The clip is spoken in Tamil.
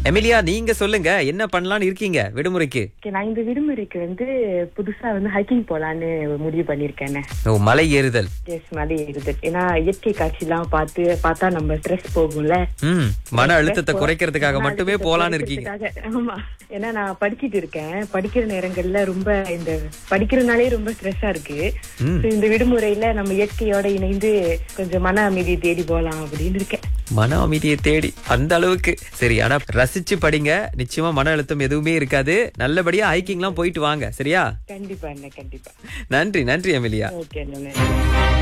எமிலியா நீங்க சொல்லுங்க என்ன பண்ணலாம்னு இருக்கீங்க விடுமுறைக்கு Okay, நான் இந்த விடுமுறைக்கு வந்து புதுசா வந்து ஹைக்கிங் போலான்னு முடிவு பண்ணிருக்கேன் ஓ மலை ஏறுதல் எஸ் மலை ஏறுது ஏன்னா இயற்கை காட்சி எல்லாம் பார்த்து பார்த்தா நம்ம ஸ்ட்ரெஸ் போகும்ல ம் மன அழுத்தத்தை Stress குறைக்கிறதுக்காக மன மட்டுமே அழுத்தத்தை போலான்னு இருக்கீங்க குறைக்கிறதுக்காக. ஆமா ஏன்னா நான் படிச்சிட்டு இருக்கேன் படிக்கிற நேரங்கள்ல ரொம்ப இந்த படிக்கிறதுனாலே ரொம்ப ஸ்ட்ரெஸ்ஸா இருக்கு ம். So, இந்த விடுமுறையில நம்ம இயற்கையோட இணைந்து கொஞ்சம் மன அமைதியை தேடி போலாம் அப்படின்னு இருக்கேன் மன அமைதியை தேடி அந்த அளவுக்கு சரி ஆனா ரசிச்சு படிங்க நிச்சயமா மன அழுத்தம் எதுவுமே இருக்காது நல்லபடியா ஹைக்கிங்லாம் போயிட்டு வாங்க சரியா கண்டிப்பா என்ன கண்டிப்பா நன்றி நன்றி எமிலியா ஓகே